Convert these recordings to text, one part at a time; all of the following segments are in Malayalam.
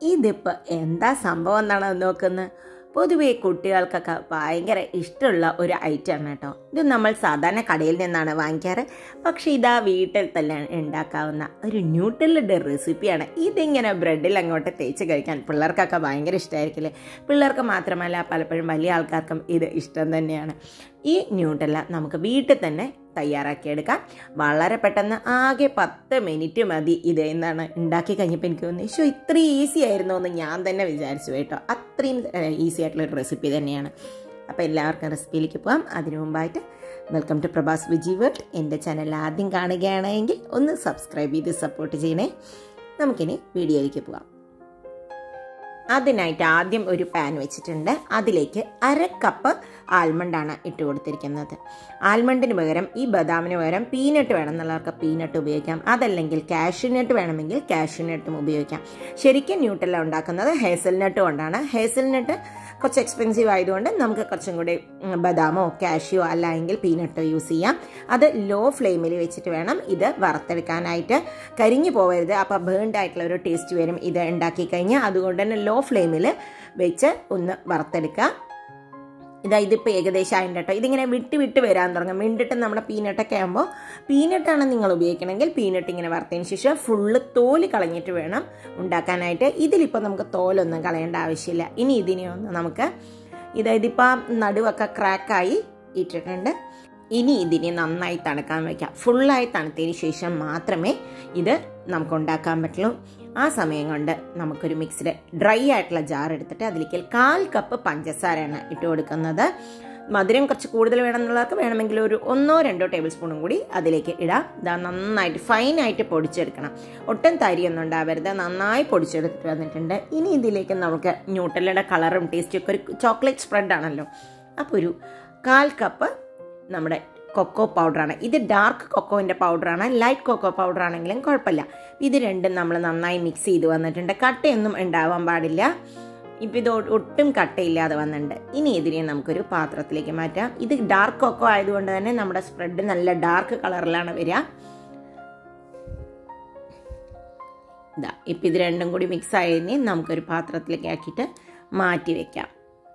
ഇതിപ്പോൾ എന്താ സംഭവം എന്നാണ് നോക്കുന്നത് പൊതുവേ കുട്ടികൾക്കൊക്കെ ഭയങ്കര ഇഷ്ടമുള്ള ഒരു ഐറ്റമാണ് കേട്ടോ ഇത് നമ്മൾ സാധാരണ കടയിൽ നിന്നാണ് വാങ്ങിക്കാറ് പക്ഷേ ഇതാ വീട്ടിൽ തന്നെ ഉണ്ടാക്കാവുന്ന ഒരു ന്യൂട്രലിൻ്റെ റെസിപ്പിയാണ് ഇതിങ്ങനെ ബ്രെഡിൽ അങ്ങോട്ട് തേച്ച് കഴിക്കാൻ പിള്ളേർക്കൊക്കെ ഭയങ്കര ഇഷ്ടമായിരിക്കില്ലേ പിള്ളേർക്ക് മാത്രമല്ല പലപ്പോഴും വലിയ ആൾക്കാർക്കും ഇത് ഇഷ്ടം തന്നെയാണ് ഈ ന്യൂട്രല നമുക്ക് വീട്ടിൽ തന്നെ തയ്യാറാക്കിയെടുക്കാം വളരെ പെട്ടെന്ന് ആകെ പത്ത് മിനിറ്റ് മതി ഇത് എന്നാണ് ഉണ്ടാക്കി കഴിഞ്ഞപ്പോൾ എനിക്ക് തോന്നി ഷോ ഇത്രയും ഈസി ആയിരുന്നു എന്ന് ഞാൻ തന്നെ വിചാരിച്ചു കേട്ടോ അത്രയും ഈസി ആയിട്ടുള്ള ഒരു റെസിപ്പി തന്നെയാണ് അപ്പോൾ എല്ലാവർക്കും റെസിപ്പിയിലേക്ക് പോകാം അതിനു മുമ്പായിട്ട് welcome to Prabhas Viji world എൻ്റെ ചാനൽ ആദ്യം കാണുകയാണെങ്കിൽ ഒന്ന് സബ്സ്ക്രൈബ് ചെയ്ത് സപ്പോർട്ട് ചെയ്യണേ നമുക്കിനി വീഡിയോയിലേക്ക് പോകാം അതിനായിട്ട് ആദ്യം ഒരു പാൻ വെച്ചിട്ടുണ്ട് അതിലേക്ക് അര കപ്പ് ആൽമണ്ടാണ് ഇട്ട് കൊടുത്തിരിക്കുന്നത് ആൽമണ്ടിന് പകരം ഈ ബദാമിന് പകരം പീനട്ട് വേണമെന്നുള്ളവർക്ക് പീനട്ട് ഉപയോഗിക്കാം അതല്ലെങ്കിൽ കാഷ്യൂനട്ട് വേണമെങ്കിൽ കാഷ്യൂനട്ടും ഉപയോഗിക്കാം ശരിക്കും ന്യൂട്രല ഉണ്ടാക്കുന്നത് ഹേസൽനട്ട് കൊണ്ടാണ് ഹേസൽനട്ട് കുറച്ച് എക്സ്പെൻസീവ് ആയതുകൊണ്ട് നമുക്ക് കുറച്ചും കൂടി ബദാമോ കാഷ്യോ അല്ലെങ്കിൽ പീനട്ടോ യൂസ് ചെയ്യാം അത് ലോ ഫ്ലെയിമിൽ വെച്ചിട്ട് വേണം ഇത് വറുത്തെടുക്കാനായിട്ട് കരിഞ്ഞു പോകരുത് അപ്പോൾ ബേൺഡ് ആയിട്ടുള്ള ഒരു ടേസ്റ്റ് വരും ഇത് ഉണ്ടാക്കി കഴിഞ്ഞാൽ അതുകൊണ്ട് തന്നെ ലോ ഫ്ലെയിമിൽ വെച്ച് ഒന്ന് വറുത്തെടുക്കുക ഇതാ ഇതിപ്പോൾ ഏകദേശം ആയിട്ട് കേട്ടോ ഇതിങ്ങനെ വിട്ട് വിട്ട് വരാൻ തുടങ്ങും വീണ്ടിട്ട് നമ്മുടെ പീനട്ടൊക്കെ ആകുമ്പോൾ പീനട്ടാണ് നിങ്ങൾ ഉപയോഗിക്കണമെങ്കിൽ പീനട്ട് ഇങ്ങനെ വറുത്തതിന് ശേഷം ഫുള്ള് തോല് കളഞ്ഞിട്ട് വേണം ഉണ്ടാക്കാനായിട്ട് ഇതിലിപ്പോൾ നമുക്ക് തോലൊന്നും കളയേണ്ട ആവശ്യമില്ല ഇനി ഇതിനെ ഒന്ന് നമുക്ക് ഇതായത് ഇപ്പം നടുവൊക്കെ ക്രാക്കായി ഇട്ടിട്ടുണ്ട് ഇനി ഇതിനെ നന്നായി തണുക്കാൻ വയ്ക്കാം ഫുള്ളായി തണുത്തതിന് ശേഷം മാത്രമേ ഇത് നമുക്ക് ഉണ്ടാക്കാൻ പറ്റുള്ളൂ ആ സമയം കൊണ്ട് നമുക്കൊരു മിക്സ്ഡ് ഡ്രൈ ആയിട്ടുള്ള ജാർ എടുത്തിട്ട് അതിലേക്ക് കാൽ കപ്പ് പഞ്ചസാരയാണ് ഇട്ട് കൊടുക്കുന്നത് മധുരം കുറച്ച് കൂടുതൽ വേണമെന്നുള്ളവർക്ക് വേണമെങ്കിൽ ഒരു ഒന്നോ രണ്ടോ ടേബിൾ സ്പൂണും കൂടി അതിലേക്ക് ഇടാം ഇതാ നന്നായിട്ട് ഫൈനായിട്ട് പൊടിച്ചെടുക്കണം ഒട്ടും തരിയൊന്നും ഉണ്ടാവരുത് നന്നായി പൊടിച്ചെടുത്തിട്ട് വന്നിട്ടുണ്ട് ഇനി ഇതിലേക്ക് നമുക്ക് ന്യൂട്ടലയുടെ കളറും ടേസ്റ്റും ഒക്കെ ഒരു ചോക്ലേറ്റ് സ്പ്രെഡ് ആണല്ലോ അപ്പോൾ ഒരു കാൽ കപ്പ് നമ്മുടെ കൊക്കോ പൗഡറാണ് ഇത് ഡാർക്ക് കൊക്കോൻ്റെ പൗഡറാണ് ലൈറ്റ് കൊക്കോ പൗഡർ ആണെങ്കിലും കുഴപ്പമില്ല ഇത് രണ്ടും നമ്മൾ നന്നായി മിക്സ് ചെയ്ത് വന്നിട്ടുണ്ട് കട്ടയൊന്നും ഉണ്ടാവാൻ പാടില്ല ഇപ്പം ഇത് ഒട്ടും കട്ടയില്ലാതെ വന്നിട്ടുണ്ട് ഇനി ഇതിനെ നമുക്കൊരു പാത്രത്തിലേക്ക് മാറ്റാം ഇത് ഡാർക്ക് കൊക്കോ ആയതുകൊണ്ട് തന്നെ നമ്മുടെ സ്പ്രെഡ് നല്ല ഡാർക്ക് കളറിലാണ് വരിക ഇതാ ഇപ്പം ഇത് രണ്ടും കൂടി മിക്സ് ആയതിനെ നമുക്കൊരു പാത്രത്തിലേക്ക് ആക്കിയിട്ട് മാറ്റി വെക്കാം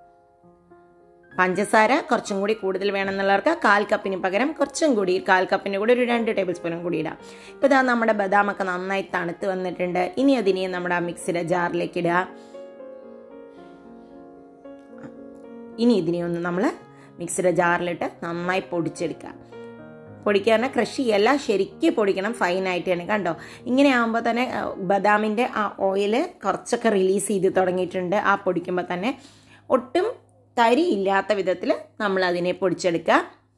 പഞ്ചസാര കുറച്ചും കൂടി കൂടുതൽ വേണമെന്നുള്ളവർക്ക് കാൽ കപ്പിന് പകരം കുറച്ചും കൂടി കാൽ കപ്പിന് കൂടി ഒരു രണ്ട് ടേബിൾ സ്പൂണും കൂടി ഇടാം ഇപ്പോൾ ഇതാ നമ്മുടെ ബദാമൊക്കെ നന്നായി തണുത്ത് വന്നിട്ടുണ്ട് ഇനി അതിനെ നമ്മുടെ ആ മിക്സിയുടെ ജാറിലേക്ക് ഇടുക ഇനി ഇതിനെ ഒന്ന് നമ്മൾ മിക്സിയുടെ ജാറിലിട്ട് നന്നായി പൊടിച്ചെടുക്കുക പൊടിക്കാറിന് ക്രഷ് ചെയ്യല്ല ശരിക്കും പൊടിക്കണം ഫൈനായിട്ട് തന്നെ കണ്ടോ ഇങ്ങനെ ആകുമ്പോൾ തന്നെ ബദാമിൻ്റെ ആ ഓയിൽ കുറച്ചൊക്കെ റിലീസ് ചെയ്ത് തുടങ്ങിയിട്ടുണ്ട് ആ പൊടിക്കുമ്പോൾ തന്നെ ഒട്ടും തരി ഇല്ലാത്ത വിധത്തിൽ നമ്മൾ അതിനെ പൊടിച്ചെടുക്കുക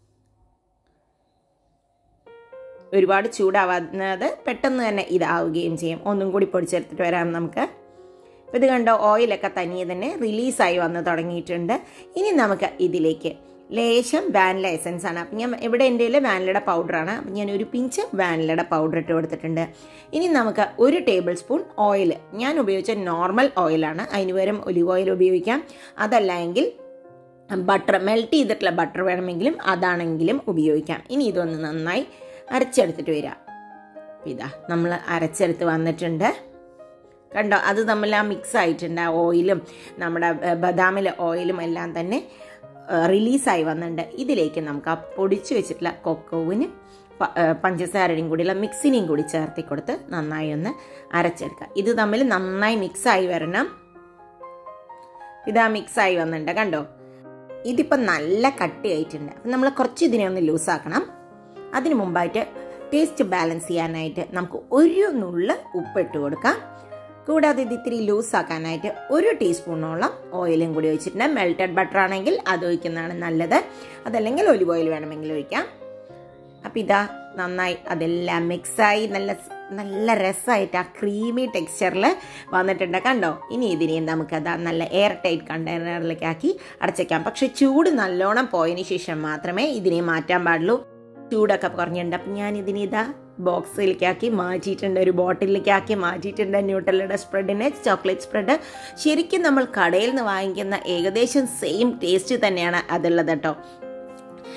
ഒരുപാട് ചൂടാവാതെ പെട്ടെന്ന് തന്നെ ഇതാവുകയും ചെയ്യും ഒന്നും കൂടി പൊടിച്ചെടുത്തിട്ട് വരാം നമുക്ക് ഇപ്പോൾ ഇത് കണ്ടോ ഓയിലൊക്കെ തനിയെ തന്നെ റിലീസായി വന്ന് തുടങ്ങിയിട്ടുണ്ട് ഇനി നമുക്ക് ഇതിലേക്ക് ലേശം വാനില എസൻസ് ആണ് അപ്പം ഞാൻ ഇവിടെ എൻ്റെ കയ്യിൽ വാനിലയുടെ പൗഡറാണ് അപ്പം ഞാൻ ഒരു പിഞ്ച് വാനിലയുടെ പൗഡർ ഇട്ട് കൊടുത്തിട്ടുണ്ട് ഇനി നമുക്ക് ഒരു ടേബിൾ സ്പൂൺ ഓയിൽ ഞാൻ ഉപയോഗിച്ച നോർമൽ ഓയിലാണ് അതിന് പകരം ഒലിവ് ഓയിൽ ഉപയോഗിക്കാം അതല്ല എങ്കിൽ ബട്ടർ മെൽറ്റ് ചെയ്തിട്ടുള്ള ബട്ടർ വേണമെങ്കിലും അതാണെങ്കിലും ഉപയോഗിക്കാം ഇനി ഇതൊന്ന് നന്നായി അരച്ചെടുത്തിട്ട് വരാം ഇതാ നമ്മൾ അരച്ചെടുത്ത് വന്നിട്ടുണ്ട് കണ്ടോ അത് തമ്മിൽ ആ മിക്സ് ആയിട്ടുണ്ട് ആ ഓയിലും നമ്മുടെ ബദാമിലെ ഓയിലും എല്ലാം തന്നെ റിലീസായി വന്നിട്ടുണ്ട് ഇതിലേക്ക് നമുക്ക് ആ പൊടിച്ചു വെച്ചിട്ടുള്ള കൊക്കോവിന് പഞ്ചസാരയും കൂടിയുള്ള മിക്സിനെയും കൂടി ചേർത്തി കൊടുത്ത് നന്നായി ഒന്ന് അരച്ചെടുക്കുക ഇത് തമ്മിൽ നന്നായി മിക്സായി വരണം ഇതാ മിക്സായി വന്നിട്ടുണ്ട് കണ്ടോ ഇതിപ്പോൾ നല്ല കട്ടിയായിട്ടുണ്ട് അപ്പം നമ്മൾ കുറച്ച് ഇതിനെ ഒന്ന് ലൂസാക്കണം അതിന് മുമ്പായിട്ട് ടേസ്റ്റ് ബാലൻസ് ചെയ്യാനായിട്ട് നമുക്ക് ഒരു നുള്ള ഉപ്പ് ഇട്ട് കൊടുക്കാം കൂടാതെ ഇത് ഇത്തിരി ലൂസാക്കാനായിട്ട് ഒരു ടീസ്പൂണോളം ഓയിലും കൂടി ഒഴിച്ചിട്ടുണ്ട് മെൽറ്റഡ് ബട്ടർ ആണെങ്കിൽ അത് ഒഴിക്കുന്നതാണ് നല്ലത് അതല്ലെങ്കിൽ ഒലിവ് ഓയിൽ വേണമെങ്കിൽ ഒഴിക്കാം അപ്പം ഇതാ നന്നായി അതെല്ലാം മിക്സായി നല്ല നല്ല രസമായിട്ട് ആ ക്രീമി ടെക്സ്ചറിൽ വന്നിട്ടുണ്ട് കണ്ടോ ഇനി ഇതിനെ നമുക്കത് നല്ല എയർ ടൈറ്റ് കണ്ടെയ്നറിലേക്ക് ആക്കി അടച്ചേക്കാം പക്ഷെ ചൂട് നല്ലോണം പോയതിന് ശേഷം മാത്രമേ ഇതിനെ മാറ്റാൻ പാടുള്ളൂ ചൂടൊക്കെ കുറഞ്ഞിട്ടുണ്ട് അപ്പം ഞാൻ ഇതിനെ ഇതാ ബോക്സിലേക്കാക്കി മാറ്റിയിട്ടുണ്ട് ഒരു ബോട്ടിലേക്കാക്കി മാറ്റിയിട്ടുണ്ട് ന്യൂട്ടലയുടെ സ്പ്രെഡിനെ ചോക്ലേറ്റ് സ്പ്രെഡ് ശരിക്കും നമ്മൾ കടയിൽ നിന്ന് വാങ്ങിക്കുന്ന ഏകദേശം സെയിം ടേസ്റ്റ് തന്നെയാണ് അതുള്ളത് കേട്ടോ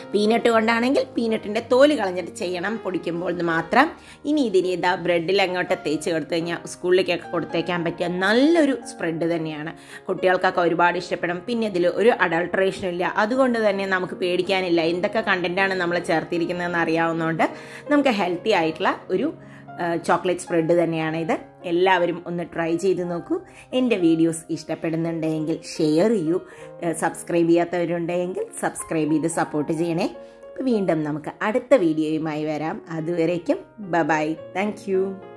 പീനട്ട് കൊണ്ടാണെങ്കിൽ പീനട്ടിൻ്റെ തോല് കളഞ്ഞിട്ട് ചെയ്യണം പൊടിക്കുമ്പോൾ എന്ന് മാത്രം ഇനി ഇതിന് ഇതാ ബ്രെഡിൽ അങ്ങോട്ട് തേച്ച് കൊടുത്തു കഴിഞ്ഞാൽ സ്കൂളിലേക്കൊക്കെ കൊടുത്തേക്കാൻ പറ്റിയ നല്ലൊരു സ്പ്രെഡ് തന്നെയാണ് കുട്ടികൾക്കൊക്കെ ഒരുപാട് ഇഷ്ടപ്പെടും പിന്നെ ഇതിൽ ഒരു അഡൾട്രേഷനും ഇല്ല അതുകൊണ്ട് തന്നെ നമുക്ക് പേടിക്കാനില്ല എന്തൊക്കെ കണ്ടൻറ്റാണ് നമ്മൾ ചേർത്തിരിക്കുന്നതെന്ന് അറിയാവുന്നതുകൊണ്ട് നമുക്ക് ഹെൽത്തി ആയിട്ടുള്ള ഒരു ചോക്ലേറ്റ് സ്പ്രെഡ് തന്നെയാണ് ഇത് എല്ലാവരും ഒന്ന് ട്രൈ ചെയ്ത് നോക്കൂ എൻ്റെ വീഡിയോസ് ഇഷ്ടപ്പെടുന്നുണ്ടെങ്കിൽ ഷെയർ ചെയ്യൂ സബ്സ്ക്രൈബ് ചെയ്യാത്തവരുണ്ടെങ്കിൽ സബ്സ്ക്രൈബ് ചെയ്ത് സപ്പോർട്ട് ചെയ്യണേ വീണ്ടും നമുക്ക് അടുത്ത വീഡിയോയുമായി വരാം അതുവരേക്കും ബ ബൈ താങ്ക്